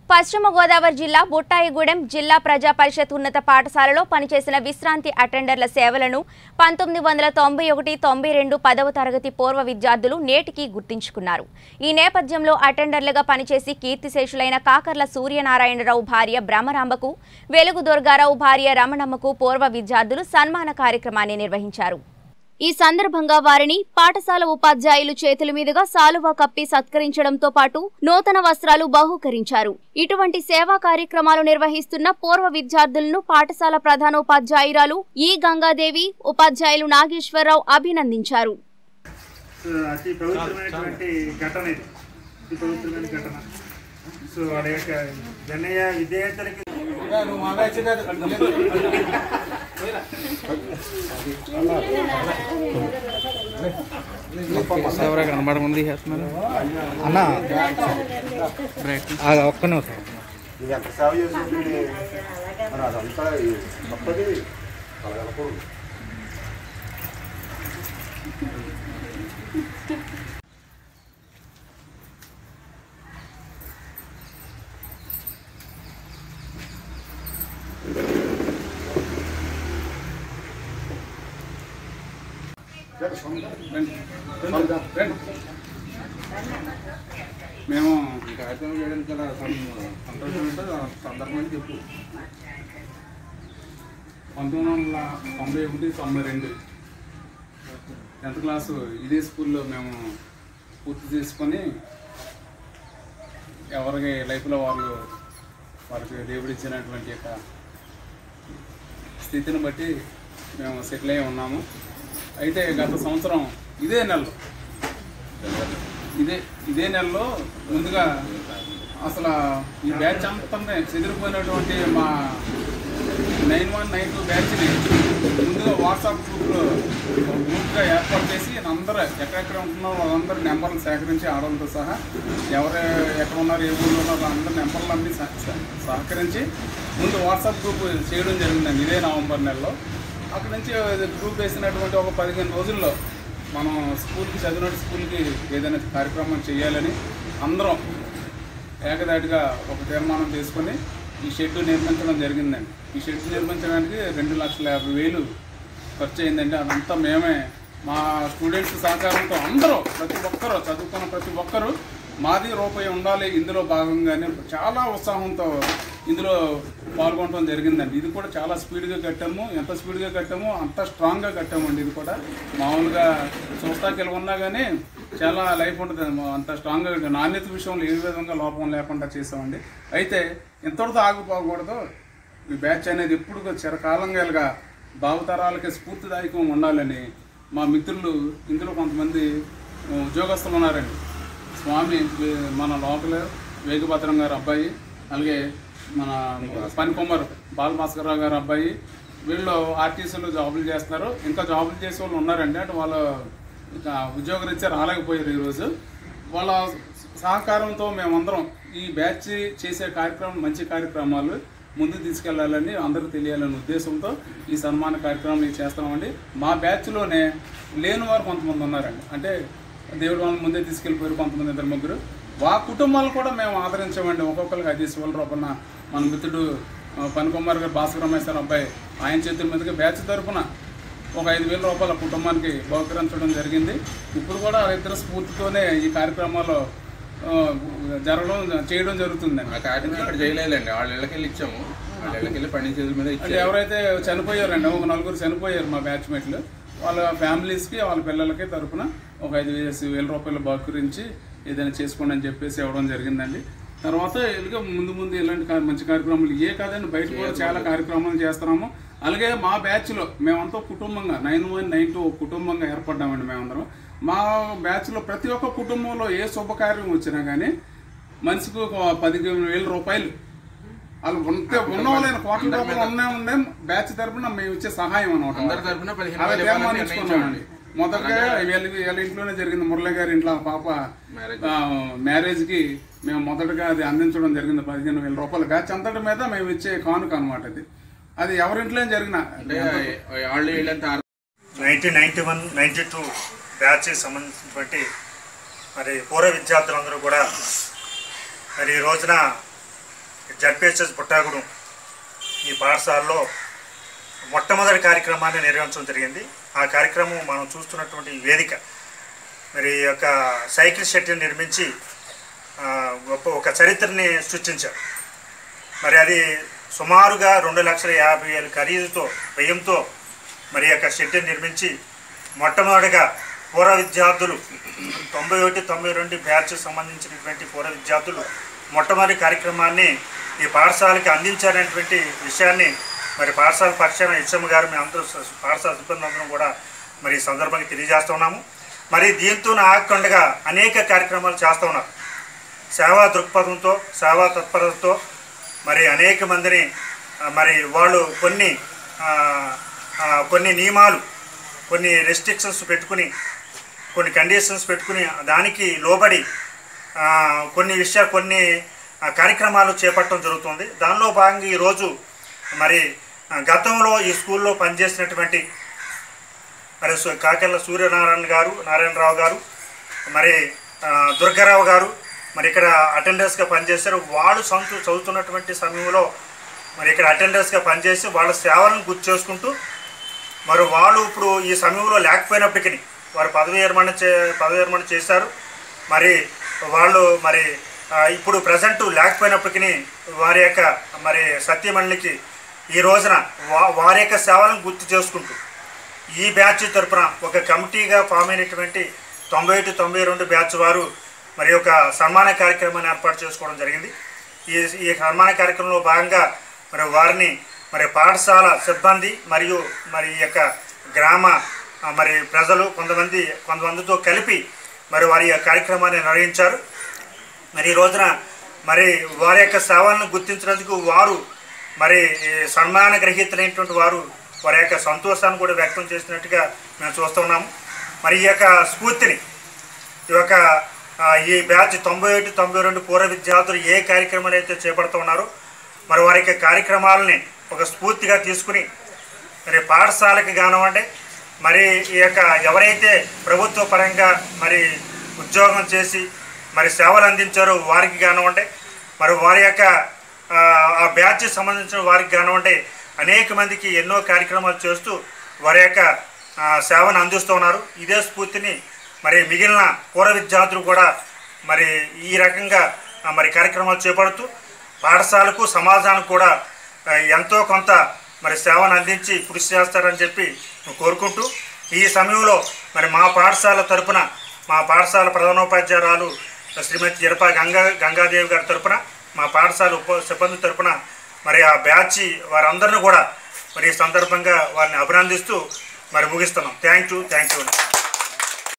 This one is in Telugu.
పశ్చిమ గోదావరి జిల్లా బుట్టాయిగూడెం జిల్లా ప్రజా పరిషత్ ఉన్నత పాఠశాలలో పనిచేసిన విశ్రాంతి అటెండర్ల సేవలను పంతొమ్మిది వందల తొంభై ఒకటి తొంభై రెండు పదవ తరగతి పూర్వ విద్యార్థులు నేటికి గుర్తించుకున్నారు ఈ నేపథ్యంలో అటెండర్లుగా పనిచేసి కీర్తిశేషులైన కాకర్ల సూర్యనారాయణరావు భార్య బ్రహ్మరాంబకు వెలుగు దుర్గారావు భార్య రమణమ్మకు పూర్వ విద్యార్థులు సన్మాన కార్యక్రమాన్ని నిర్వహించారు ఈ సందర్భంగా వారిని పాఠశాల ఉపాధ్యాయులు చేతుల మీదుగా సాలువా కప్పి సత్కరించడంతో పాటు నూతన వస్త్రాలు బహూకరించారు ఇటువంటి సేవా కార్యక్రమాలు నిర్వహిస్తున్న పూర్వ విద్యార్థులను పాఠశాల ప్రధానోపాధ్యాయురాలు ఈ గంగాదేవి ఉపాధ్యాయులు నాగేశ్వరరావు అభినందించారు సో అతి పవిత్రమైనటువంటి ఘటన ఇది అతి పవిత్రమైన ఘటన సో వాళ్ళ యొక్క జనయ్య విద్యార్థులకి ఎవరో కనబడకుండా తీసేస్తున్నారు అన్న బ్రేక్ ఆ ఒక్క నిమిషం ఇది ఎంత సేవ చేస్తుంది మరి అదంతా తప్పది కలగలకూడదు మేము ఈ కార్యక్రమం చేయడానికి చాలా సం- సంతోషం అంటే సందర్భం అని చెప్పు పంతొమ్మిది వందల తొంభై ఒకటి తొంభై రెండు టెన్త్ క్లాసు ఇదే స్కూల్లో మేము పూర్తి చేసుకొని ఎవరికి లైఫ్లో వాళ్ళు వారికి దేవుడు ఇచ్చినటువంటి యొక్క స్థితిని బట్టి మేము సెటిల్ అయి ఉన్నాము అయితే గత సంవత్సరం ఇదే నెలలో ఇదే ఇదే నెలలో ముందుగా అసలు ఈ బ్యాచ్ అంతా చెదిరిపోయినటువంటి మా నైన్ వన్ నైన్ టూ బ్యాచ్ని ముందుగా వాట్సాప్ గ్రూప్లో గ్రూప్గా ఏర్పాటు చేసి అందరూ ఎక్కడెక్కడ ఉంటున్నారో వాళ్ళందరూ నెంబర్లు సేకరించి ఆడవాళ్ళతో సహా ఎవరు ఎక్కడ ఉన్నారు ఏ ఊళ్ళో ఉన్నారు వాళ్ళందరూ నెంబర్లు అన్ని సహ- సహ- సహకరించి ముందు వాట్సాప్ గ్రూప్ చేయడం జరిగిందండి ఇదే నవంబర్ నెలలో అక్కడ నుంచి గ్రూప్ వేసినటువంటి ఒక పదిహేను రోజుల్లో మనం స్కూల్కి చదివిన స్కూల్కి ఏదైనా కార్యక్రమం చేయాలని అందరం ఏకదాటిగా ఒక తీర్మానం తీసుకొని ఈ షెడ్ నిర్మించడం జరిగిందండి ఈ షెడ్ నిర్మించడానికి రెండు లక్షల యాభై వేలు ఖర్చు అయిందండి అదంతా మేమే మా స్టూడెంట్స్ సహకారంతో అందరూ ప్రతి ఒక్కరూ చదువుకున్న ప్రతి ఒక్కరూ మాది రూపాయి ఉండాలి ఇందులో భాగంగానే చాలా ఉత్సాహంతో ఇందులో పాల్గొనడం జరిగిందండి ఇది కూడా చాలా స్పీడ్గా కట్టాము ఎంత స్పీడ్గా కట్టామో అంత స్ట్రాంగ్గా కట్టామండి ఇది కూడా మామూలుగా చూస్తాకి ఉన్నా కానీ చాలా లైఫ్ ఉంటుంది అంత స్ట్రాంగ్గా కట్టాం. నాణ్యత విషయంలో ఏ విధంగా లోపం లేకుండా చేసామండి అయితే ఇంతటితో ఆగిపోకూడదు ఈ బ్యాచ్ అనేది ఎప్పుడు చిరకాలంగా ఇలాగా భావతరాలకి స్ఫూర్తిదాయకం ఉండాలని మా మిత్రులు ఇందులో కొంతమంది ఉద్యోగస్తులు ఉన్నారండి స్వామి వే- మన లోకల్ వేగభద్రం గారు అబ్బాయి అలాగే మన పనికొమ్మర్ బాలభాస్కర్రావు గారు అబ్బాయి వీళ్ళు ఆర్టీసీలో జాబులు చేస్తున్నారు ఇంకా జాబులు చేసే వాళ్ళు ఉన్నారండి అంటే వాళ్ళు ఇంకా ఉద్యోగరీత్యా రాలేకపోయారు ఈరోజు వాళ్ళ సహకారంతో మేమందరం ఈ బ్యాచ్ చేసే కార్యక్రమం మంచి కార్యక్రమాలు ముందుకు తీసుకెళ్లాలని అందరికీ తెలియాలనే ఉద్దేశంతో ఈ సన్మాన కార్యక్రమం ఇది చేస్తామండి మా బ్యాచ్లోనే లేని వారు కొంతమంది ఉన్నారండి అంటే దేవుడు వాళ్ళని ముందే తీసుకెళ్ళిపోయారు కొంతమంది ఇద్దరు ముగ్గురు వా కుటుంబాలు కూడా మేము ఆదరించామండి ఒక్కొక్కరికి ఐదు వేల రూపాయల మన మిత్రుడు ఆ, పనికొమ్మారు గారు భాస్కర రమేశ్వర అబ్బాయి ఆయన చేతుల మీదుగా బ్యాచ్ తరపున ఒక ఐదు వేల రూపాయల కుటుంబానికి బహుకరించడం జరిగింది ఇప్పుడు కూడా ఇద్దరు స్ఫూర్తితోనే ఈ కార్యక్రమాలు ఆ, జరగడం చేయడం జరుగుతుందండి ఆ కార్యక్రమం ఇక్కడ చేయలేదండి వాళ్ళ ఇళ్ళకి వెళ్ళి ఇచ్చాము వాళ్ళ ఇళ్ళకి వెళ్ళి పని చేతుల మీద అంటే ఇచ్చాము ఎవరైతే చనిపోయారండి ఒక నలుగురు చనిపోయారు మా బ్యాచ్మేట్లు వాళ్ళ ఫ్యామిలీస్కి వాళ్ళ పిల్లలకి తరపున ఒక ఐదు వేసి వేల రూపాయలు బహుకరించి ఏదైనా చేసుకోండి అని చెప్పేసి ఇవ్వడం జరిగిందండి తర్వాత ఇలాగ ముందు ముందు ఇలాంటి కా- మంచి కార్యక్రమాలు ఏ కాదండి బయట కూడా చాలా కార్యక్రమాలు చేస్తున్నాము అలాగే మా బ్యాచ్లో మేమంతా కుటుంబంగా నైన్ వన్ నైన్ టూ కుటుంబంగా ఏర్పడ్డామండి మేమందరం మా బ్యాచ్లో ప్రతి ఒక్క కుటుంబంలో ఏ శుభకార్యం వచ్చినా కానీ మనిషికి ఒక పదిహేను వేల రూపాయలు వాళ్ళు ఉంటే ఉన్నవాళ్ళైన కోట్ల రూపాయలు ఉన్నాయి ఉండే బ్యాచ్ తరపున మేము ఇచ్చే సహాయం అనమాట అందరి తరపున పదిహేను అలా వేలు ఇవ్వాలని తీర్మానించుకున్నామండి మొదటగా వీళ్ళ వీళ్ళ ఇంట్లోనే జరిగింది మురళి గారి ఇంట్లో ఆ పాప మ్యారేజ్. ఆ, మ్యారేజ్కి మేము మొదటగా అది అందించడం జరిగింది పదిహేను వేల రూపాయలు బ్యాచ్ అంతటి మీద మేము ఇచ్చే కానుక అనమాట అది అది ఎవరింట్లో జరిగిన అంటే వాళ్ళు వీళ్ళంతా nineteen ninety one ninety two batch సంబంధించినటువంటి మరి పూర్వ విద్యార్థులందరూ కూడా మరి ఈ రోజున జడ్పిహెచ్ఎస్ బుట్టాగూడెం ఈ పాఠశాలలో మొట్టమొదటి కార్యక్రమాన్ని నిర్వహించడం జరిగింది ఆ కార్యక్రమం మనం చూస్తున్నటువంటి ఈ వేదిక మరి ఈ యొక్క సైకిల్ షెడ్ని నిర్మించి ఆ, గొప్ప ఒక చరిత్రని సృష్టించారు మరి అది సుమారుగా రెండు లక్షల యాభై వేల ఖరీదుతో వ్యయంతో మరి ఈ యొక్క షెడ్ నిర్మించి మొట్టమొదటిగా పూర్వ విద్యార్థులు తొంభై ఒకటి తొంభై రెండు బ్యాచ్ సంబంధించినటువంటి పూర్వ విద్యార్థులు మొట్టమొదటి కార్యక్రమాన్ని ఈ పాఠశాలకి అందించారనేటువంటి విషయాన్ని మరి పాఠశాల పక్షాన ఇచ్చమ్మ గారు మేము అందరూ స- పాఠశాల సిబ్బంది అందరం కూడా మరి ఈ సందర్భంగా తెలియజేస్తున్నాము మరి దీంతో ఆగకుండా అనేక కార్యక్రమాలు చేస్తూ ఉన్నారు సేవా దృక్పథంతో సేవా తత్పరతతో మరి అనేక మందిని ఆ, మరి వాళ్ళు కొన్ని ఆ, ఆ, కొన్ని నియమాలు కొన్ని రెస్ట్రిక్షన్స్ పెట్టుకుని కొన్ని కండిషన్స్ పెట్టుకుని దానికి లోబడి ఆ, కొన్ని విషయాలు కొన్ని ఆ, కార్యక్రమాలు చేపట్టడం జరుగుతుంది దానిలో భాగంగా ఈరోజు మరి ఆ, గతంలో ఈ స్కూల్లో పనిచేసినటువంటి మరి సు- కాకెళ్ళ సూర్యనారాయణ గారు నారాయణరావు గారు మరి ఆ, దుర్గారావు గారు మరి ఇక్కడ అటెండర్స్గా పనిచేశారు వాళ్ళు సొంత చదువుతున్నటువంటి సమయంలో మరి ఇక్కడ అటెండర్స్గా పనిచేసి వాళ్ళ సేవలను గుర్తు చేసుకుంటూ మరి వాళ్ళు ఇప్పుడు ఈ సమయంలో లేకపోయినప్పటికీ వారు పదవి విరమణ చే పదవి విరమణ చేశారు మరి వాళ్ళు మరి ఆ, ఇప్పుడు ప్రజెంట్ లేకపోయినప్పటికీ వారి యొక్క మరి సత్యమణికి ఈ రోజున వా వారి యొక్క సేవలను గుర్తు చేసుకుంటూ ఈ బ్యాచ్ తరపున ఒక కమిటీగా ఫామ్ అయినటువంటి తొంభై ఒకటి తొంభై రెండు బ్యాచ్ వారు మరి ఒక సన్మాన కార్యక్రమాన్ని ఏర్పాటు చేసుకోవడం జరిగింది ఈ ఈ సన్మాన కార్యక్రమంలో భాగంగా మరి వారిని మరి పాఠశాల సిబ్బంది మరియు మరి ఈ యొక్క గ్రామ ఆ, మరి ప్రజలు కొంతమంది కొంతమందితో కలిపి మరి వారి ఈ కార్యక్రమాన్ని నిర్వహించారు మరి ఈ రోజున మరి వారి యొక్క సేవలను గుర్తించినందుకు వారు మరి ఈ సన్మాన గ్రహీతలైనటువంటి వారు వారి యొక్క సంతోషాన్ని కూడా వ్యక్తం చేసినట్టుగా మేము చూస్తున్నాము మరి ఈ యొక్క స్ఫూర్తిని ఈ యొక్క ఆ, ఈ బ్యాచ్ తొంభై ఒకటి తొంభై రెండు పూర్వ విద్యార్థులు ఏ కార్యక్రమాలు అయితే చేపడుతున్నారో మరి వారి యొక్క కార్యక్రమాలని ఒక స్ఫూర్తిగా తీసుకుని మరి పాఠశాలకి కానివ్వండి మరి ఈ యొక్క ఎవరైతే ప్రభుత్వ పరంగా మరి ఉద్యోగం చేసి మరి సేవలు అందించారో వారికి కానివ్వండి మరి వారి యొక్క ఆ, ఆ బ్యాచ్ సంబంధించిన వారికి కానివ్వండి అనేక మందికి ఎన్నో కార్యక్రమాలు చేస్తూ వారి యొక్క ఆ, సేవను అందిస్తున్నారు ఇదే స్ఫూర్తిని మరి మిగిలిన పూర్వ విద్యార్థులు కూడా మరి ఈ రకంగా ఆ, మరి కార్యక్రమాలు చేపడుతూ పాఠశాలకు సమాజానికి కూడా ఆ, ఎంతో కొంత మరి సేవను అందించి కృషి చేస్తారని చెప్పి కోరుకుంటూ ఈ సమయంలో మరి మా పాఠశాల తరపున మా పాఠశాల ప్రధానోపాధ్యాయురాలు శ్రీమతి ఎరపా గంగా గంగాదేవి గారి తరపున మా పాఠశాల ఉప సిబ్బంది తరపున మరి ఆ బ్యాచ్ వారందరిని కూడా మరి ఈ సందర్భంగా వారిని అభినందిస్తూ మరి ముగిస్తున్నాం థ్యాంక్ యూ థ్యాంక్ యూ